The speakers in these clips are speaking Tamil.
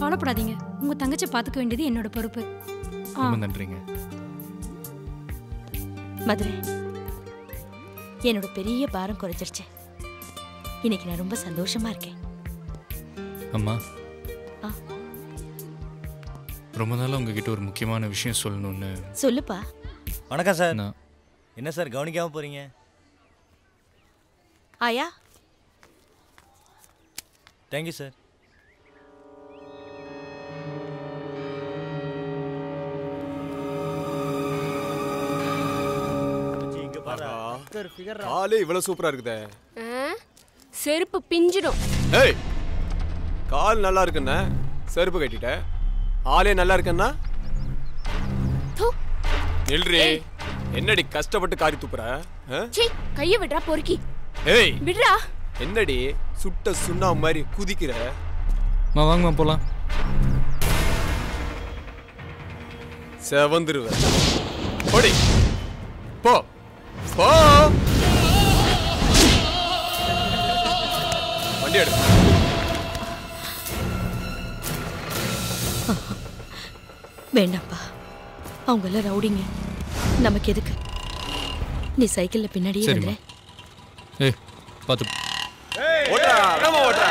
கவலைப்படாதீங்க உங்க தங்கச்சி பாத்துக்க வேண்டியது என்னோட பொறுப்பு ஆ ரொம்ப நன்றிங்க மதுரை என்னோட பெரிய பாரம் குறைஞ்சிருச்சு இன்னைக்கு நான் ரொம்ப சந்தோஷமா இருக்கேன் அம்மா ஆ. ரொம்ப நாளா உங்ககிட்ட ஒரு முக்கியமான விஷயம் சொல்லணும்னு சொல்லுப்பா வணக்கம் சார் நான் என்ன சார் கவனிக்காம போறீங்க ஆயா தேங்க்யூ சார் காலே இவ்வளவு சூப்பரா இருக்குதே செருப்பு பிஞ்சிடும் ஏய் கால் நல்லா இருக்குன்னா செருப்பு கட்டிட்ட ஆளே நல்லா இருக்குன்னா தூ. நில்றி என்னடி கஷ்டப்பட்டு காரி துப்புற ஆ? சீ கைய விடுறா பொறுக்கி ஏய் விடுறா என்னடி சுட்ட சுண்ணா மாதிரி குதிக்கிற மா வாங்கம்மா போலாம் செவந்துருவ போடி போ போ வண்டி எடு வேண்டாம்ப்பா அவங்க எல்லாம் ரவுடிங்க நமக்கு எதுக்கு நீ சைக்கிள்ல பின்னாடியே சரிம்மா வந்துரு ஏய் பார்த்து ஓட்டுறா வேகமா ஓட்டுறா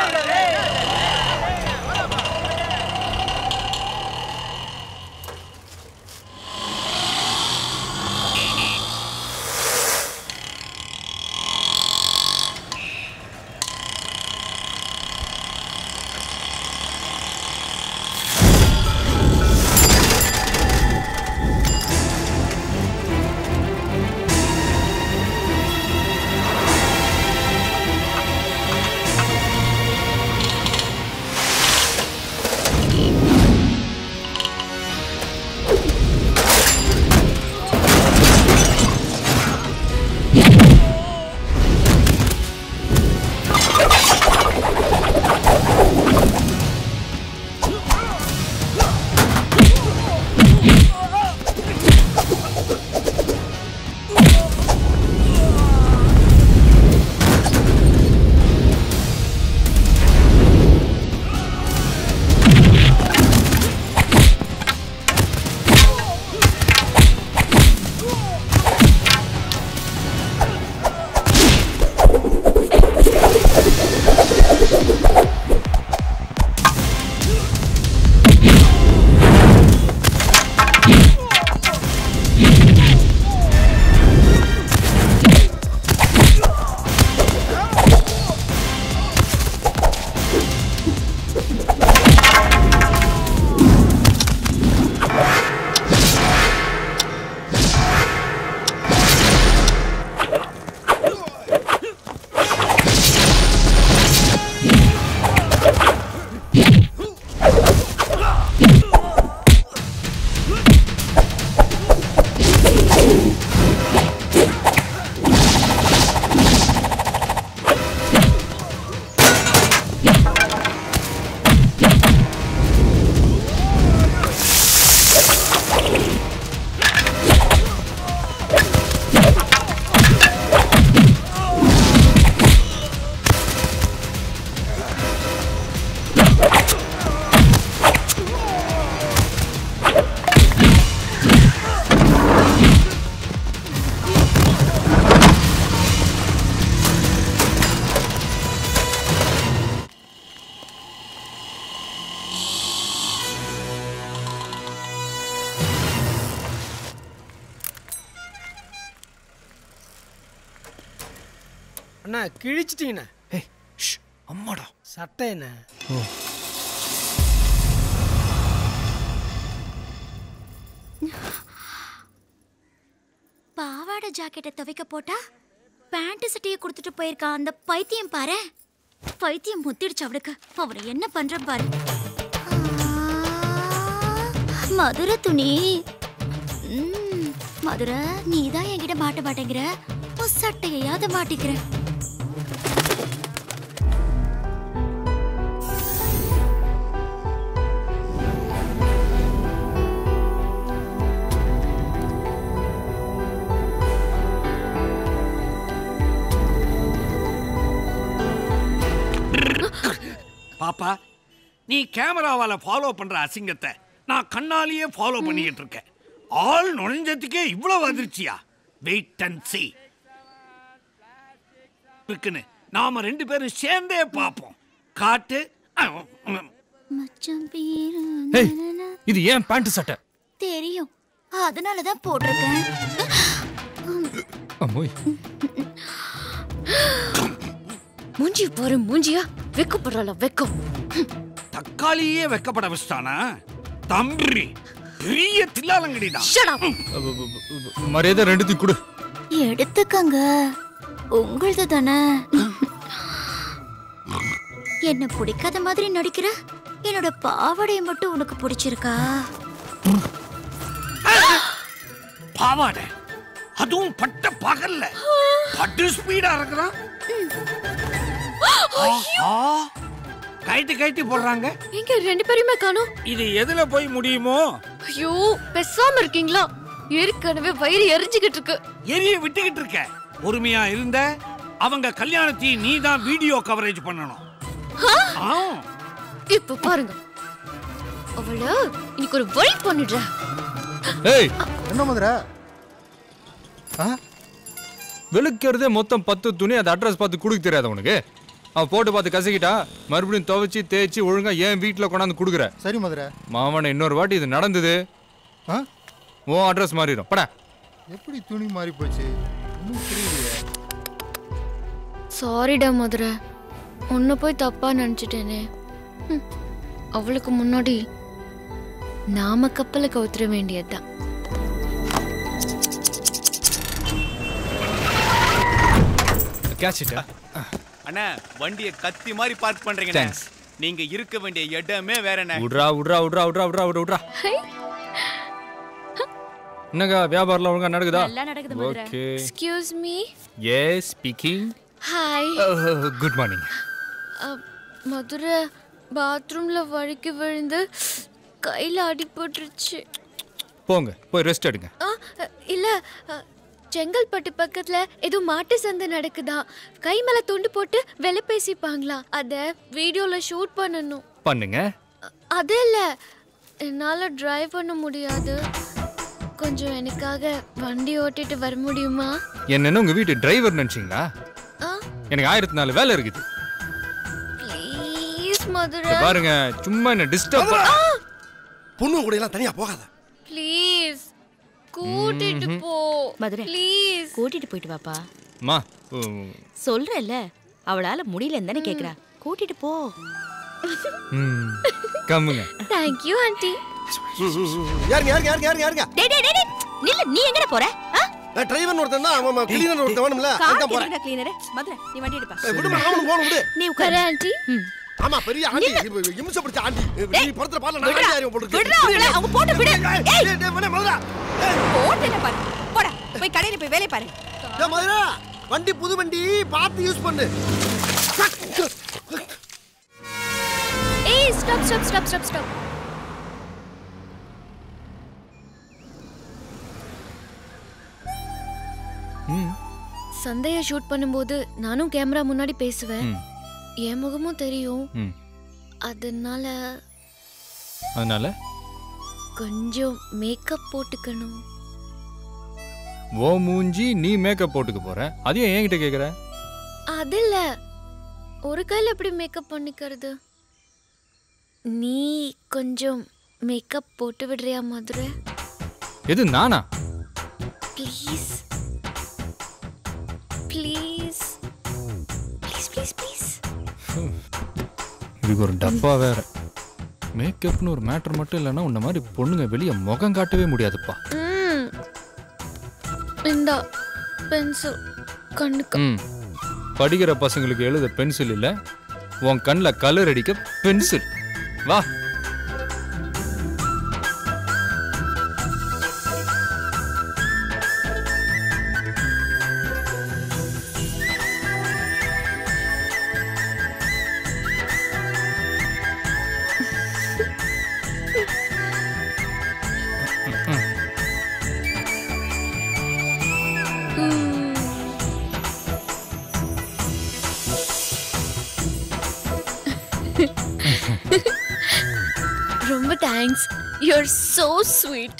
அண்ணா கிழிச்சிட்டீங்கண்ணா ஏய் ஷ் அம்மாடா சட்டை என்ன ஓ பாவாடை ஜாக்கெட்டை துவைக்க போட்டா பேண்ட் சட்டையை கொடுத்துட்டு போயிருக்கான் அந்த பைத்தியம் பாரு பைத்தியம் முத்திடுச்சு அவளுக்கு அவரை என்ன பண்ற பாரு ஆ, மதுரை துணி ம், மதுரை நீ தான் என்கிட்ட மாட்ட மாட்டேங்கிற உன் சட்டையாவது மாட்டிக்கிற பாப்பா நீ கேமராவால ஃபாலோ பண்ற அசிங்கத்தை நான் கண்ணாலேயே ஃபாலோ பண்ணிக்கிட்டு இருக்கேன் ஆள் நுழைஞ்சதுக்கே இவ்வளவு அதிர்ச்சியா வெயிட் அண்ட் see இருக்குன்னு நாம ரெண்டு பேரும் சேர்ந்தே பார்ப்போம் காட்டு அஹ், உம். மச்சான் பேரு ஏய் இது ஏன் பேண்ட் சட்டை தெரியும் அதனால தான் போட்டிருக்கேன் அம்மோய் மூஞ்சி பாரு மூஞ்சியா வெக்கப்படுறாள வெக்கம் தக்காளியே வெக்கப்பட வச்சிட்டானா தம்பி பெரிய தில்லாலங்கடிதான் Shut up. அ- அ- அ- மரியாதை ரெண்டுத்தையும் கொடு எடுத்துக்கங்க உங்களது தானே என்ன பிடிக்காத மாதிரி நடிக்கிற என்னோட பாவாடையை மட்டும் உனக்கு பிடிச்சிருக்கா பாவாடை அதுவும் பட்ட பகல்ல பட்டு ஸ்பீடா இருக்கிறான் ஆஹா. கைட்டு கைட்டு போடுறாங்க எங்க ரெண்டு பேரையுமே காணோம் இது எதுல போய் முடியுமோ ஐயோ பேசாம இருக்கீங்களா ஏற்கனவே வயிறு எரிஞ்சுக்கிட்டு இருக்கு எரிய விட்டுக்கிட்டு இருக்க பொறுமையா இருந்த அவங்க கல்யாணத்தையும் நீ தான் வீடியோ கவரேஜ் பண்ணணும் ஆ. இப்ப பாருங்க அவள இன்னைக்கு ஒரு வழி பண்ணிடுறேன் ஏய் என்ன மதுரை ஆ வெளுக்கிறதே மொத்தம் பத்து துணி அந்த அட்ரஸ் பார்த்து கொடுக்க தெரியாத உனக்கு அவன் போட்டு பார்த்து கசக்கிட்டா மறுபடியும் துவைச்சி தேய்ச்சி ஒழுங்கா ஏன் வீட்டில் கொண்டாந்து கொடுக்குற சரி மதுரை மாமனை இன்னொரு வாட்டி இது நடந்தது ஆ உன் அட்ரஸ் மாறிடும் படா எப்படி துணி மாறி போச்சு ஒன்றும் புரியலையே சாரிடா மதுரை உன்னை போய் தப்பா நினைச்சிட்டேனே ஹம். அவளுக்கு முன்னாடி நாம கப்பலை கவுத்துற வேண்டியதுதான் கேட்சிட்டா அண்ணா வண்டியை கத்தி மாதிரி பார்க் பண்றீங்க Thanks. நீங்க இருக்க வேண்டிய இடமே வேற என்ன விட்றா விட்றா விட்றா விட்றா விட்றா விட்றா விட்றா என்னக்கா வியாபாரம்லாம் ஒழுங்கா நடக்குதா நல்லா நடக்குது Madurai. Okay excuse me yes speaking hi good morning Madurai பாத்ரூம்ல வழுக்கி விழுந்து கையில அடிபட்டுருச்சு போங்க போய் ரெஸ்ட் எடுங்க ஆ, இல்ல அ, செங்கல்பட்டு பக்கத்துல ஏதோ மாட்டு சந்தை நடக்குதா கை மேல துண்டு போட்டு வெலை பேசிப்பாங்களா அத வீடியோல ஷூட் பண்ணணும் பண்ணுங்க அ- அது இல்ல என்னால டிரைவ் பண்ண முடியாது கொஞ்சம் எனக்காக வண்டி ஓட்டிட்டு வர முடியுமா என்னன்னு உங்க வீட்டு டிரைவர் நினைச்சீங்களா ஆ எனக்கு ஆயிரத்தி நாலு வேலை இருக்குது ப்ளீஸ் இங்க மதுரை பாருங்க சும்மா என்ன டிஸ்டர்ப் பொண்ணு கூட எல்லாம் தனியா போகாத ப்ளீஸ் கூட்டிட்டு போ மதுரை. ப்ளீஸ் கூட்டிட்டு போயிட்டு வாப்பா மா சொல்றேல்ல அவளால முடியலன்னு தானே கேக்குறா கூட்டிட்டு போ கம்முங்க தேங்க்யூ ஆண்டி யாருங்க யாருங்க யாருங்க யாருங்க யாருங்க டேய் டேய் டேய், டேய் நில்லு நீ எங்கட போற நான் டிரைவர் ஒருத்தன் தான் அவன் கிளீனர் ஒருத்தன் வேணும்ல அதுதான் போறேன் கார் கிளீனர் மதுரை நீ வண்டி எடுப்பா ஏய், விடுமா அவனும் போகணும் விடு நீ உட்காரு வரேன் ஆண்டி ம். ஆமா பெரிய ஆண்டி இப்ப இம்சை பிடிச்ச ஆண்டி நீ படத்துல பாடல நான் விடுடா. ஆண்டி அறிவு போட்டு விடுடா அவங்கள, அவங்க போட்டு விடு ஏய் மதுரா போட்டு என்ன பாரு போடா போய் கடையில போய் வேலைய பாரு ஏய் மதுரா வண்டி புது வண்டி பார்த்து யூஸ் பண்ணு ஏய் stop stop stop stop stop சந்தைய ஷூட் பண்ணும்போது நானும் கேமரா முன்னாடி பேசுவேன் ம். என் முகமும் தெரியும் ம். அதனால அதனால கொஞ்சம் மேக்கப் போட்டுக்கணும் ஓ மூஞ்சி நீ மேக்கப் போட்டுக்க போற அதையும் என்கிட்ட கேக்குற அது இல்ல ஒரு கையில் எப்படி மேக்கப் பண்ணிக்கிறது நீ கொஞ்சம் மேக்கப் போட்டு விடுறியா மதுரை எது நானா please please please please please இதுக்கு ஒரு டப்பா வேற மேக்கப்னு ஒரு மேட்டர் மட்டும் இல்லைன்னா உன்ன மாதிரி பொண்ணுங்க வெளியே முகம் காட்டவே முடியாதுப்பா ம் இந்தா பென்சில் கண்ணுக்கு ம் படிக்கிற பசங்களுக்கு எழுத பென்சில் இல்ல உன் கண்ணில் கலர் அடிக்க பென்சில் வா ரொம்ப thanks you're so sweet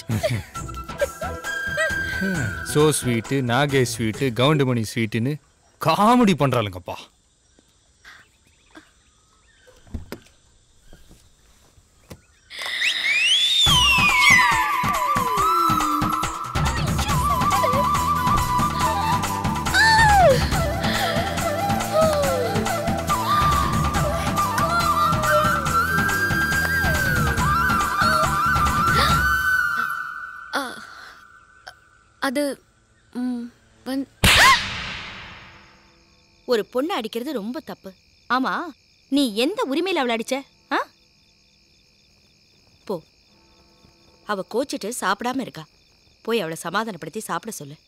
so sweet Nagesh sweet Goundamani ஸ்வீட்டுன்னு காமெடி பண்றாளுங்கப்பா அது ம், வந்து ஒரு பொண்ணை அடிக்கிறது ரொம்ப தப்பு ஆமா நீ எந்த உரிமையில அவளை அடிச்ச ஆ போ அவ கோச்சிட்டு சாப்பிடாம இருக்கா போய் அவளை சமாதானப்படுத்தி சாப்பிட சொல்லு